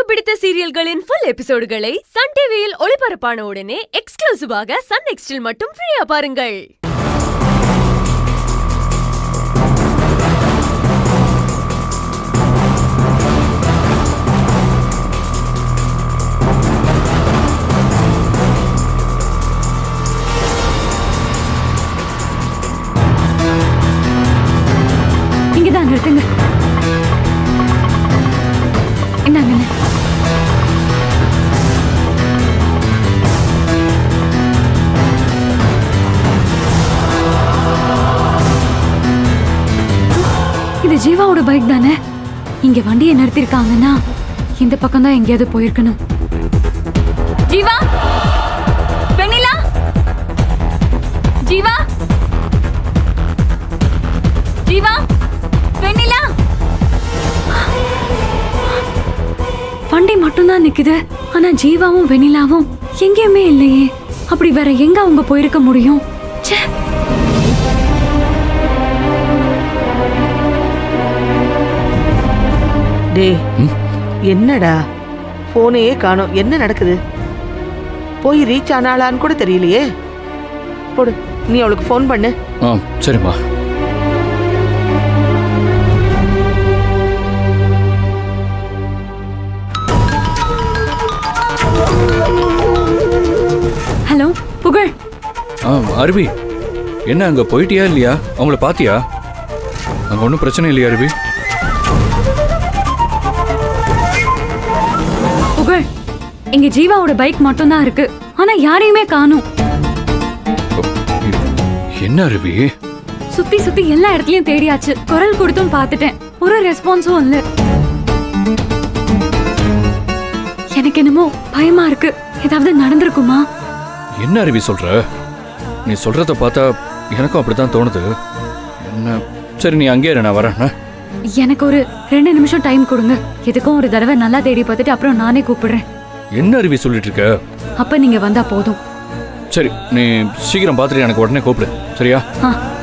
பிடித்த சீரியல்களின் full எபிசோடுகளை Sun டிவியில் ஒளிபரப்பான உடனே எக்ஸ்க்ளூசிவாக சன் நெக்ஸ்டில் மட்டும் ஃப்ரீயா பாருங்கள் இங்கதான் நிறுத்துங்க இந்தாங்க இது ஜீவாவோட பைக் தானே இங்க வண்டியை நிறுத்திருக்காங்கன்னா இந்த பக்கம் தான் எங்கேயாவது போயிருக்கணும் ஜீவா வெண்ணிலா ஜீவா ஜீவா வெண்ணிலா வண்டி மட்டும்தான் நிக்குது ஆனா ஜீவாவும் வெண்ணிலாவும் எங்கேயுமே இல்லையே அப்படி வேற எங்க அவங்க போயிருக்க முடியும் ச்சே டேய் என்னடா போனையே காணோம் என்ன நடக்குது போய் ரீச் ஆனாளான்னு கூட தெரியலையே போடு நீ அவளுக்கு ஃபோன் பண்ணு ஆ சரிம்மா ஹலோ புகழ் ஆ அருவி என்ன அங்கே போயிட்டியா இல்லையா அவங்கள பாத்தியா அங்கே ஒன்றும் பிரச்சனை இல்லையா அருவி புகழ் இங்க ஜீவாவோட பைக் மட்டும்தான் இருக்கு ஆனா யாரையுமே காணும் ஓ, இ- என்ன அருவி சுத்தி சுத்தி எல்லா இடத்துலயும் தேடியாச்சு குரல் கொடுத்தும் பார்த்துட்டேன் ஒரு ரெஸ்பான்ஸும் இல்ல எனக்கு என்னமோ பயமா இருக்கு ஏதாவது நடந்திருக்குமா என்ன அருவி சொல்ற நீ சொல்றத பார்த்தா எனக்கும் அப்படித்தான் தோணுது என்ன சரி நீ அங்கேயே இரு, நான் வரேன் ஆ? எனக்கு ஒரு ரெண்டு நிமிஷம் டைம் கொடுங்க எதுக்கும் ஒரு தடவை நல்லா தேடி பார்த்துட்டு அப்புறம் நானே கூப்பிடுறேன் என்ன அருவி சொல்லிட்டு இருக்க அப்ப நீங்க வந்தா போதும் சரி நீ சீக்கிரம் பார்த்துட்டு எனக்கு உடனே கூப்பிடு சரியா ஆ